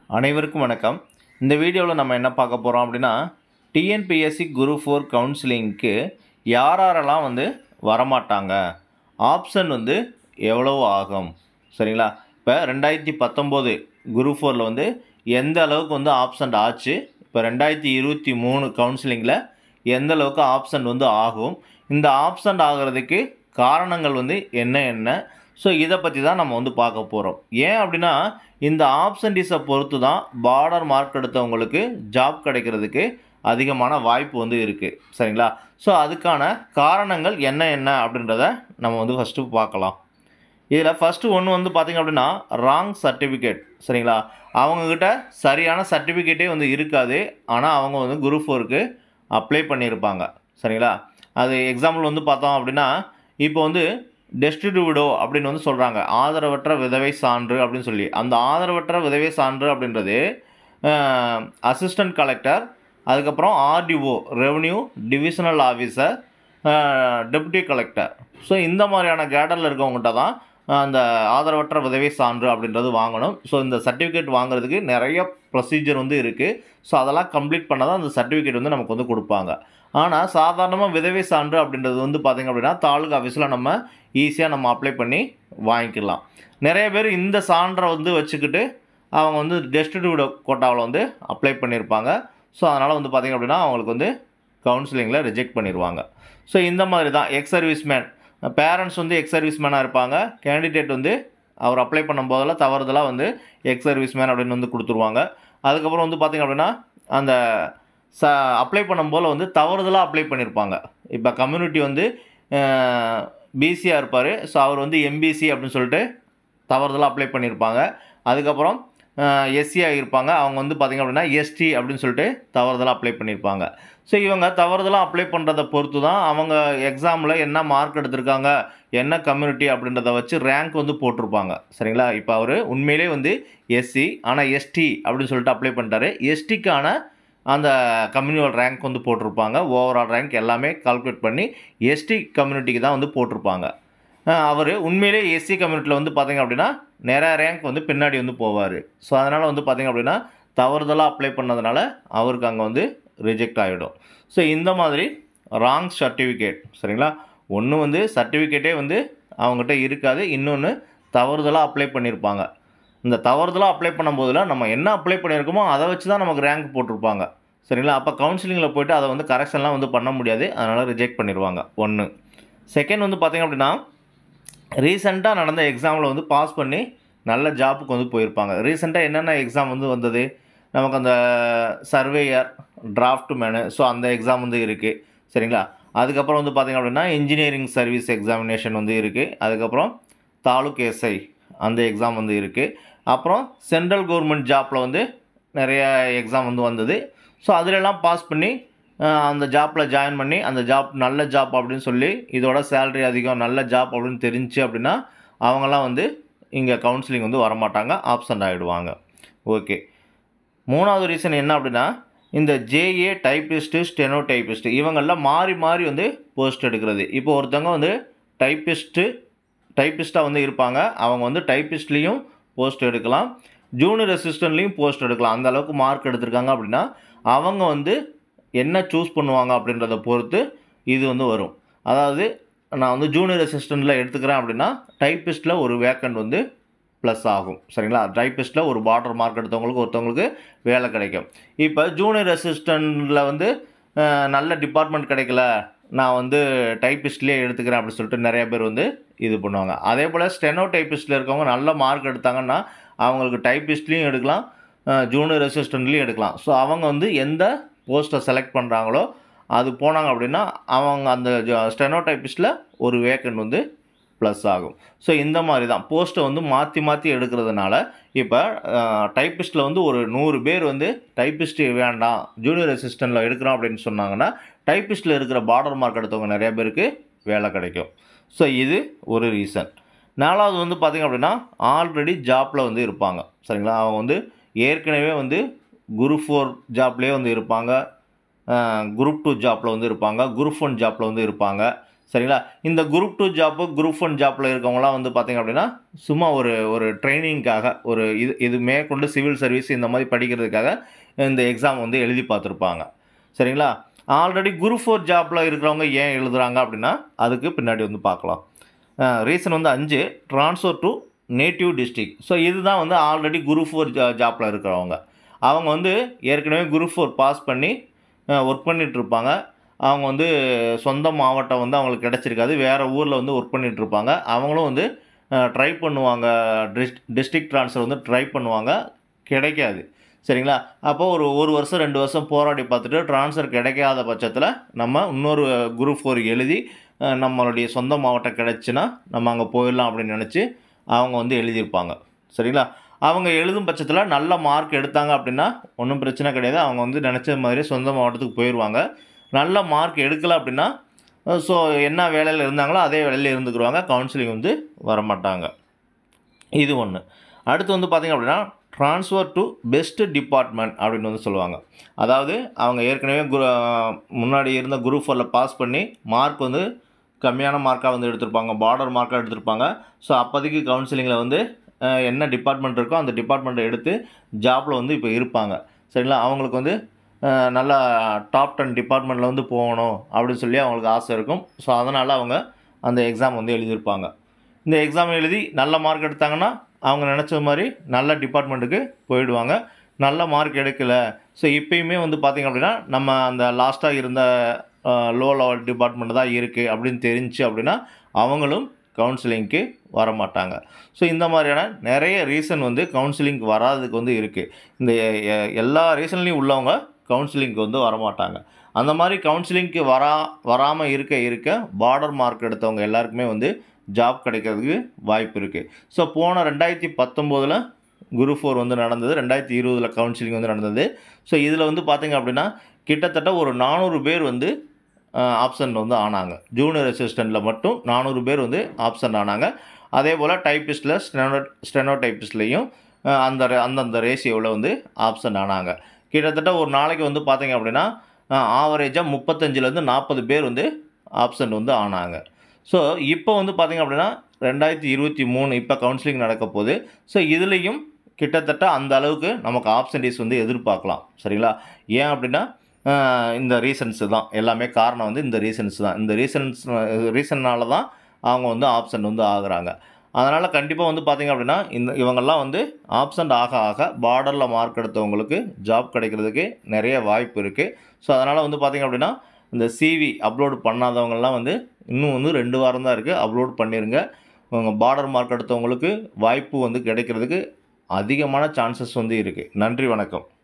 அனைவருக்கும் வணக்கம் இந்த வீடியோவில் நம்ம என்ன பார்க்க போகிறோம் அப்படின்னா டிஎன்பிஎஸ்சி குரு ஃபோர் கவுன்சிலிங்க்கு யார் யாரெல்லாம் வந்து வரமாட்டாங்க ஆப்ஷன் வந்து எவ்வளோ ஆகும் சரிங்களா இப்போ ரெண்டாயிரத்தி பத்தொம்போது குரு ஃபோரில் வந்து எந்த அளவுக்கு வந்து ஆப்சண்ட் ஆச்சு இப்போ ரெண்டாயிரத்தி இருபத்தி மூணு கவுன்சிலிங்கில் எந்த அளவுக்கு ஆப்சண்ட் வந்து ஆகும் இந்த ஆப்சண்ட் ஆகிறதுக்கு காரணங்கள் வந்து என்ன என்ன ஸோ இதை பற்றி தான் நம்ம வந்து பார்க்க போகிறோம் ஏன் அப்படின்னா இந்த ஆப்சன்டிஸை பொறுத்து தான் பார்டர் மார்க் எடுத்தவங்களுக்கு ஜாப் கிடைக்கிறதுக்கு அதிகமான வாய்ப்பு வந்து இருக்குது சரிங்களா ஸோ அதுக்கான காரணங்கள் என்ன என்ன அப்படின்றத நம்ம வந்து ஃபஸ்ட்டு பார்க்கலாம் இதில் ஃபஸ்ட்டு ஒன்று வந்து பார்த்திங்க அப்படின்னா ராங் சர்டிஃபிகேட் சரிங்களா அவங்கக்கிட்ட சரியான சர்டிஃபிகேட்டே வந்து இருக்காது ஆனால் அவங்க வந்து குரூப் ஃபோருக்கு அப்ளை பண்ணியிருப்பாங்க சரிங்களா அது எக்ஸாம்பிள் வந்து பார்த்தோம் அப்படின்னா இப்போ வந்து டெஸ்டிடியூடோ அப்படின்னு வந்து சொல்கிறாங்க ஆதரவற்ற விதவை சான்று அப்படின்னு சொல்லி அந்த ஆதரவற்ற விதவை சான்று அப்படின்றது அசிஸ்டன்ட் கலெக்டர் அதுக்கப்புறம் RDO revenue divisional officer deputy collector so இந்த மாதிரியான கேடரில் இருக்கவங்ககிட்ட தான் அந்த ஆதரவற்ற உதவி சான்று அப்படின்றது வாங்கணும் ஸோ இந்த சர்டிஃபிகேட் வாங்குறதுக்கு நிறைய ப்ரொசீஜர் வந்து இருக்குது ஸோ அதெல்லாம் கம்ப்ளீட் பண்ணால் தான் அந்த சர்டிஃபிகேட் வந்து நமக்கு வந்து கொடுப்பாங்க ஆனால் சாதாரணமாக விதவை சான்று அப்படின்றது வந்து பார்த்திங்க அப்படின்னா தாலுகா ஆஃபீஸில் நம்ம ஈஸியாக நம்ம அப்ளை பண்ணி வாங்கிக்கலாம் நிறைய பேர் இந்த சான்றை வந்து வச்சுக்கிட்டு அவங்க வந்து டெஸ்டிடியூட் கோட்டாவில் வந்து அப்ளை பண்ணியிருப்பாங்க ஸோ அதனால் வந்து பார்த்திங்க அப்படின்னா அவங்களுக்கு வந்து கவுன்சிலிங்கில் ரிஜெக்ட் பண்ணிடுவாங்க ஸோ இந்த மாதிரி தான் எக்ஸ் சர்வீஸ்மேன் பேரண்ட்ஸ் வந்து எக்ஸ் சர்வீஸ்மேனாக இருப்பாங்க கேண்டிடேட் வந்து அவர் அப்ளை பண்ணும்போதெல்லாம் தவறுதலாக வந்து எக்ஸ் சர்வீஸ்மேன் அப்படின்னு வந்து கொடுத்துருவாங்க அதுக்கப்புறம் வந்து பார்த்திங்க அப்படின்னா அந்த ச அப்ளை பண்ணும்போது வந்து தவறுதலாக அப்ளை பண்ணியிருப்பாங்க இப்போ கம்யூனிட்டி வந்து பிசியாக இருப்பார் ஸோ அவர் வந்து எம்பிசி அப்படின்னு சொல்லிட்டு தவறுதலாக அப்ளை பண்ணியிருப்பாங்க அதுக்கப்புறம் எஸ்சியாக இருப்பாங்க அவங்க வந்து பார்த்திங்க அப்படின்னா எஸ்டி அப்படின்னு சொல்லிட்டு தவறுதலாக அப்ளை பண்ணியிருப்பாங்க ஸோ இவங்க தவறுதலாக அப்ளை பண்ணுறதை பொறுத்து தான் அவங்க எக்ஸாமில் என்ன மார்க் எடுத்திருக்காங்க என்ன கம்யூனிட்டி அப்படின்றத வச்சு ரேங்க் வந்து போட்டிருப்பாங்க சரிங்களா இப்போ அவர் உண்மையிலே வந்து எஸ்சி ஆனால் எஸ்டி அப்படின்னு சொல்லிட்டு அப்ளை பண்ணிட்டாரு எஸ்டிக்கான அந்த கம்யூனிவல் ரேங்க் வந்து போட்டிருப்பாங்க ஓவரால் ரேங்க் எல்லாமே கால்குலேட் பண்ணி எஸ்டி கம்யூனிட்டிக்கு தான் வந்து போட்டிருப்பாங்க அவர் உண்மையிலே எஸ்சி கம்யூனிட்டியில் வந்து பார்த்திங்க அப்படின்னா நிறையா ரேங்க் வந்து பின்னாடி வந்து போவார் ஸோ அதனால் வந்து பார்த்திங்க அப்படின்னா தவறுதலாக அப்ளை பண்ணதுனால அவருக்கு அங்கே வந்து ரிஜெக்ட் ஆகிடும் ஸோ இந்த மாதிரி ராங் சர்டிஃபிகேட் சரிங்களா ஒன்று வந்து சர்டிஃபிகேட்டே வந்து அவங்ககிட்ட இருக்காது இன்னொன்று தவறுதலாக அப்ளை பண்ணியிருப்பாங்க இந்த தவறுதலாக அப்ளை பண்ணும்போதில் நம்ம என்ன அப்ளை பண்ணியிருக்கோமோ அதை வச்சு தான் நமக்கு ரேங்க் போட்டிருப்பாங்க சரிங்களா அப்போ கவுன்சிலிங்கில் போய்ட்டு அதை வந்து கரெக்ஷன்லாம் வந்து பண்ண முடியாது அதனால் ரிஜெக்ட் பண்ணிடுவாங்க ஒன்று செகண்ட் வந்து பார்த்திங்க அப்படின்னா ரீசெண்டாக நடந்த எக்ஸாமில் வந்து பாஸ் பண்ணி நல்ல ஜாப்புக்கு வந்து போயிருப்பாங்க ரீசெண்டாக என்னென்ன எக்ஸாம் வந்து வந்தது நமக்கு அந்த சர்வேயர் டிராஃப்ட் மேனு ஸோ அந்த எக்ஸாம் வந்து இருக்குது சரிங்களா அதுக்கப்புறம் வந்து பார்த்திங்க அப்படின்னா இன்ஜினியரிங் சர்வீஸ் எக்ஸாமினேஷன் வந்து இருக்குது அதுக்கப்புறம் தாலுக் எஸ்ஐ அந்த எக்ஸாம் வந்து இருக்குது அப்புறம் சென்ட்ரல் கவர்மெண்ட் ஜாப்பில் வந்து நிறைய எக்ஸாம் வந்து வந்தது ஸோ அதிலெல்லாம் பாஸ் பண்ணி அந்த ஜாப்பில் ஜாயின் பண்ணி அந்த ஜாப் நல்ல ஜாப் அப்படின்னு சொல்லி இதோட சேல்ரி அதிகம் நல்ல ஜாப் அப்படின்னு தெரிஞ்சு அப்படின்னா அவங்கெல்லாம் வந்து இங்கே கவுன்சிலிங் வந்து வரமாட்டாங்க ஆப்சண்ட் ஆகிடுவாங்க ஓகே மூணாவது ரீசன் என்ன அப்படின்னா இந்த ஜேஏ டைப்பிஸ்ட்டு ஸ்டெனோ டைப்பிஸ்ட்டு இவங்கெல்லாம் மாறி மாறி வந்து போஸ்ட் எடுக்கிறது இப்போ ஒருத்தவங்க வந்து டைப்பிஸ்ட்டு டைப்பிஸ்ட்டாக வந்து இருப்பாங்க அவங்க வந்து டைப்பிஸ்ட்லேயும் போஸ்ட் எடுக்கலாம் ஜூனியர் அசிஸ்டன்ட்லேயும் போஸ்ட் எடுக்கலாம் அந்த அளவுக்கு மார்க் எடுத்திருக்காங்க அப்படின்னா அவங்க வந்து என்ன சூஸ் பண்ணுவாங்க அப்படின்றத பொறுத்து இது வந்து வரும் அதாவது நான் வந்து ஜூனியர் அசிஸ்டண்ட்டில் எடுத்துக்கிறேன் அப்படின்னா டைப்பிஸ்ட்டில் ஒரு வேக்கண்ட் வந்து ப்ளஸ் ஆகும் சரிங்களா டைப்பிஸ்ட்டில் ஒரு பார்டர் மார்க் எடுத்தவங்களுக்கு ஒருத்தவங்களுக்கு வேலை கிடைக்கும் இப்போ ஜூனியர் அசிஸ்டண்ட்டில் வந்து நல்ல டிபார்ட்மெண்ட் கிடைக்கல நான் வந்து டைப்பிஸ்ட்லேயே எடுத்துக்கிறேன் அப்படின்னு சொல்லிட்டு நிறைய பேர் வந்து இது பண்ணுவாங்க அதே போல் ஸ்டெனோ டைப்பிஸ்ட்டில் இருக்கவங்க நல்ல மார்க் எடுத்தாங்கன்னா அவங்களுக்கு டைப்பிஸ்ட்லேயும் எடுக்கலாம் ஜூனியர் அசிஸ்டண்ட்லேயும் எடுக்கலாம் ஸோ அவங்க வந்து எந்த போஸ்ட்டை செலக்ட் பண்ணுறாங்களோ அது போனாங்க அப்படின்னா அவங்க அந்த ஸ்டெனோ டைப்பிஸ்ட்டில் ஒரு வேக்கண்ட் வந்து ப்ளஸ் ஆகும் ஸோ இந்த மாதிரி தான் போஸ்ட்டை வந்து மாற்றி மாற்றி எடுக்கிறதுனால இப்போ டைப்பிஸ்ட்டில் வந்து ஒரு நூறு பேர் வந்து டைப்பிஸ்ட்டு வேண்டாம் ஜூனியர் அசிஸ்டண்ட்டில் எடுக்கிறோம் அப்படின்னு சொன்னாங்கன்னா டைப்பிஸ்ட்டில் இருக்கிற பார்டர் மார்க் எடுத்தவங்க நிறைய பேருக்கு வேலை கிடைக்கும் ஸோ இது ஒரு ரீசன் நாலாவது வந்து பார்த்திங்க அப்படின்னா ஆல்ரெடி ஜாப்பில் வந்து இருப்பாங்க சரிங்களா அவங்க வந்து ஏற்கனவே வந்து குரூப் ஃபோர் ஜாப்லேயே வந்து இருப்பாங்க குரூப் டூ ஜாப்பில் வந்து இருப்பாங்க குரூப் ஒன் ஜாப்பில் வந்து இருப்பாங்க சரிங்களா இந்த group two job group one ஜாப்பில் இருக்கவங்களாம் வந்து பார்த்திங்க அப்படின்னா சும்மா ஒரு ஒரு ட்ரைனிங்காக ஒரு இது இது மேற்கொண்டு சிவில் சர்வீஸ் இந்த மாதிரி படிக்கிறதுக்காக இந்த எக்ஸாம் வந்து எழுதி பார்த்துருப்பாங்க சரிங்களா ஆல்ரெடி குரூப் ஃபோர் ஜாப்பில் இருக்கிறவங்க ஏன் எழுதுறாங்க அப்படின்னா அதுக்கு பின்னாடி வந்து பார்க்கலாம் ரீசன் வந்து அஞ்சு transfer to native district so இதுதான் வந்து ஆல்ரெடி குரூப் ஃபோர் ஜா ஜாப்பில் இருக்கிறவங்க அவங்க வந்து ஏற்கனவே குரூப் ஃபோர் பாஸ் பண்ணி ஒர்க் பண்ணிட்டு இருப்பாங்க அவங்க வந்து சொந்த மாவட்டம் வந்து அவங்களுக்கு கிடச்சிருக்காது வேறு ஊரில் வந்து ஒர்க் பண்ணிட்டு இருப்பாங்க அவங்களும் வந்து ட்ரை பண்ணுவாங்க டிஸ்ட் டிஸ்ட்ரிக்ட் ட்ரான்ஸ்ஃபர் வந்து ட்ரை பண்ணுவாங்க கிடைக்காது சரிங்களா அப்போ ஒரு ஒரு வருஷம் ரெண்டு வருஷம் போராடி பார்த்துட்டு ட்ரான்ஸ்ஃபர் கிடைக்காத பட்சத்தில் நம்ம இன்னொரு குரூப் ஃபோர் எழுதி அஹ், நம்மளுடைய சொந்த மாவட்டம் கிடச்சுன்னா நம்ம அங்கே போயிடலாம் அப்படின்னு நினச்சி அவங்க வந்து எழுதியிருப்பாங்க சரிங்களா அவங்க எழுதும் பட்சத்தில் நல்ல மார்க் எடுத்தாங்க அப்படின்னா ஒன்றும் பிரச்சனை கிடையாது அவங்க வந்து நினச்ச மாதிரி சொந்த மாவட்டத்துக்கு போயிடுவாங்க நல்ல மார்க் எடுக்கலை அப்படின்னா ஸோ என்ன வேலையில் இருந்தாங்களோ அதே வேலையில் இருந்துக்குருவாங்க கவுன்சிலிங் வந்து வரமாட்டாங்க இது ஒன்று அடுத்து வந்து பார்த்திங்க அப்படின்னா ட்ரான்ஸ்ஃபர் டு பெஸ்ட் டிபார்ட்மெண்ட் அப்படின்னு வந்து சொல்லுவாங்க அதாவது அவங்க ஏற்கனவே குரு முன்னாடி இருந்த குரூப் ஃபோரில் பாஸ் பண்ணி மார்க் வந்து கம்மியான மார்க்காக வந்து எடுத்திருப்பாங்க பார்டர் மார்க்காக எடுத்திருப்பாங்க ஸோ அப்போதைக்கு கவுன்சிலிங்கில் வந்து அஹ், என்ன டிபார்ட்மெண்ட் இருக்கோ அந்த டிபார்ட்மெண்ட்டை எடுத்து ஜாப்பில் வந்து இப்போ இருப்பாங்க சரிங்களா அவங்களுக்கு வந்து அஹ், நல்லா டாப் டென் டிபார்ட்மெண்ட்டில் வந்து போகணும் அப்படின்னு சொல்லி அவங்களுக்கு ஆசை இருக்கும் ஸோ அதனால் அவங்க அந்த எக்ஸாம் வந்து எழுதியிருப்பாங்க இந்த எக்ஸாம் எழுதி நல்ல மார்க் எடுத்தாங்கன்னா அவங்க நினச்ச மாதிரி நல்ல டிபார்ட்மெண்ட்டுக்கு போயிடுவாங்க நல்ல மார்க் எடுக்கலை ஸோ இப்பயுமே வந்து பார்த்திங்க அப்படின்னா நம்ம அந்த லாஸ்ட்டாக இருந்த லோ லெவல் டிபார்ட்மெண்ட் தான் இருக்குது அப்படின்னு தெரிஞ்சு அப்படின்னா அவங்களும் கவுன்சிலிங்க்கு வர மாட்டாங்க ஸோ இந்த மாதிரியான நிறைய ரீசன் வந்து கவுன்சிலிங்க்கு வராததுக்கு வந்து இருக்குது இந்த எ- எ- எல்லா ரீசன்லேயும் உள்ளவங்க கவுன்சிலிங்க்கு வந்து வரமாட்டாங்க அந்த மாதிரி கவுன்சிலிங்க்கு வரா வராமல் இருக்க இருக்க பார்டர் மார்க் எடுத்தவங்க எல்லாருக்குமே வந்து ஜாப் கிடைக்கிறதுக்கு வாய்ப்பு இருக்குது ஸோ போன ரெண்டாயிரத்தி பத்தொம்போதில் குரு ஃபோர் வந்து நடந்தது ரெண்டாயிரத்தி இருபதில் கவுன்சிலிங் வந்து நடந்தது ஸோ இதில் வந்து பார்த்திங்க அப்படின்னா கிட்டத்தட்ட ஒரு நானூறு பேர் வந்து ஆப்ஷன் வந்து ஆனாங்க ஜூனியர் அசிஸ்டண்ட்டில் மட்டும் நானூறு பேர் வந்து ஆப்ஷன் ஆனாங்க அதே போல் டைப்பிஸ்ட்டில் ஸ்டெனோ ஸ்டெனோ டைப்பிஸ்ட்லேயும் அந்த re- அந்தந்த ரேஷியோவில் வந்து ஆப்ஷன் ஆனாங்க கிட்டத்தட்ட ஒரு நாளைக்கு வந்து பார்த்திங்க அப்படின்னா ஆவரேஜாக முப்பத்தஞ்சிலேருந்து நாற்பது பேர் வந்து ஆப்ஷன் வந்து ஆனாங்க ஸோ இப்போ வந்து பார்த்திங்க அப்படின்னா ரெண்டாயிரத்தி இருபத்தி மூணு இப்போ கவுன்சிலிங் நடக்க போகுது ஸோ இதுலேயும் கிட்டத்தட்ட அந்த அளவுக்கு நமக்கு ஆப்ஷன்டேஸ் வந்து எதிர்பார்க்கலாம் சரிங்களா ஏன் அப்படின்னா ஆஹ் இந்த ரீசன்ஸ் தான் எல்லாமே காரணம் வந்து இந்த ரீசன்ஸ் தான் இந்த ரீசன்ஸ் ரீசன்னால தான் அவங்க வந்து ஆப்ஷன் வந்து ஆகுறாங்க அதனால் கண்டிப்பாக வந்து பார்த்திங்க அப்படின்னா இந்த இவங்கெல்லாம் வந்து ஆப்சண்ட் ஆக ஆக பார்டரில் மார்க் எடுத்தவங்களுக்கு ஜாப் கிடைக்கிறதுக்கு நிறைய வாய்ப்பு இருக்குது ஸோ அதனால் வந்து பார்த்திங்க அப்படின்னா இந்த சிவி அப்லோட் பண்ணாதவங்கெல்லாம் வந்து இன்னும் வந்து ரெண்டு வாரம் தான் இருக்குது அப்லோட் பண்ணிடுங்க உங்கள் பார்டர் மார்க் எடுத்தவங்களுக்கு வாய்ப்பு வந்து கிடைக்கிறதுக்கு அதிகமான சான்சஸ் வந்து இருக்குது நன்றி வணக்கம்